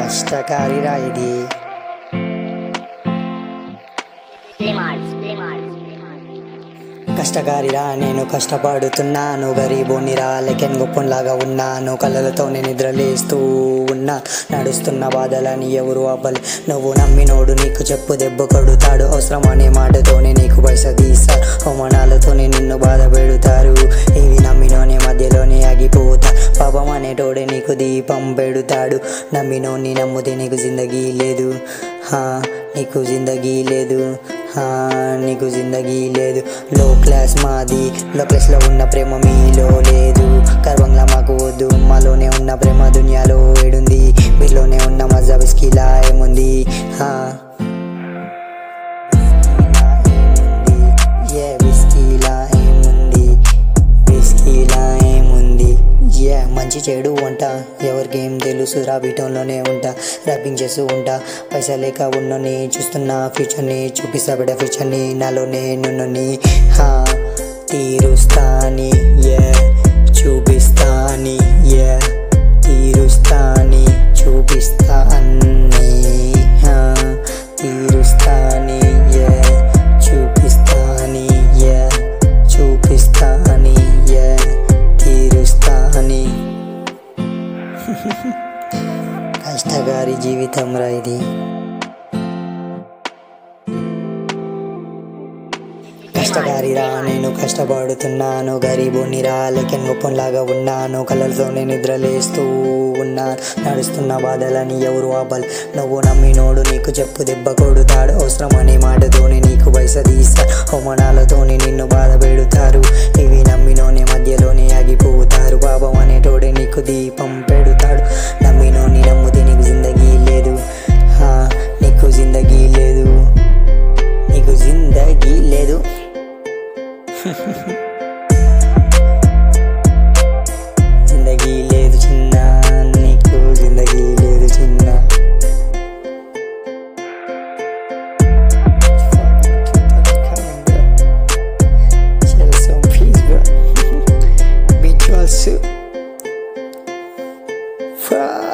కష్టకారిరా ఇది Remarks, remarks, remarks. కష్టకారిరా నేను కష్టపడుతున్నాను గరీబోనిరా లెక్కన్ గొప్పలాగా ఉన్నాను కళ్ళలతో నేను నిద్రలేస్తూ ఉన్నా నడుస్తున్న బాధలని ఎవరు అవ్వలే నువ్వు నమ్మినోడు నీకు చెప్పు దెబ్బ కొడుతాడు అవసరం అనే మాటతోనే నీకు పైస తీస్తారు అవమానాలతోనే నిన్ను బాధ పెడతారు ఇవి నమ్మినోనే మధ్యలోనే ఆగిపోతా పాపం అనేటోడే నీకు దీపం పెడతాడు నమ్మినోని నమ్మితే నీకు జిందగీ లేదు హా నీకు జిందగీ లేదు హా నీకు జిందగీ లేదు లో క్లాస్ మాది లో క్లాస్లో ఉన్న ప్రేమ మీలో లేదు గర్వంగా మాకు వద్దు మాలోనే ఉన్న ప్రేమ దునియాలో ఏడుంది మీలోనే ఉన్న మజా బిస్కిలా ఏముంది హా ఏ విస్కీలా ఏముంది విస్కీలా ఏముంది యా మంచి చెడు వంట ఎవరికి ఏం తెలుసు రాబీటంలోనే ఉంటా ర్యాపింగ్ చేస్తూ ఉంటా పైసా లేక ఉన్నని చూస్తున్నా ఫ్యూచర్ని చూపిస్తా బిడ్డ ఫ్యూచర్ని నాలోనే నున్నని హా తీరుస్తాని యా చూపిస్తాని యా తీరుస్తాని చూపిస్తా అన్నీ హా తీరుస్తాని యా చూపిస్తాని యా చూపిస్తాని యా తీరుస్తాని కష్టగారి జీవితం రా ఇది కష్టగారిరా నేను కష్టపడుతున్నాను గరీబునిరా లెక్కన్ గొప్పలాగా ఉన్నాను కళ్ళతోనే నిద్రలేస్తూ ఉన్నాను నడుస్తున్న బాధలని ఎవరు ఆపల్ నువ్వు నమ్మినోడు నీకు చెప్పు దెబ్బ కొడుతాడు అవసరం అనే మాటతోనే నీకు పైస తీస్తారు అవమానాలతోనే నిన్ను బాధ పెడతారు ఇవి నమ్మినోనే మధ్యలోనే ఆగిపోతారు పాపం అనేటోడే నీకు దీపం పెడతాడు నమ్మినోని నమ్మితే నీకు జిందగీ లేదు హా నీకు జిందగీ లేదు నీకు జిందగీ లేదు జిందగీ లేదు చిన్న నీకు జిందగీ లేదు చిన్న Chill some peace, bro. Be close to. Fuck.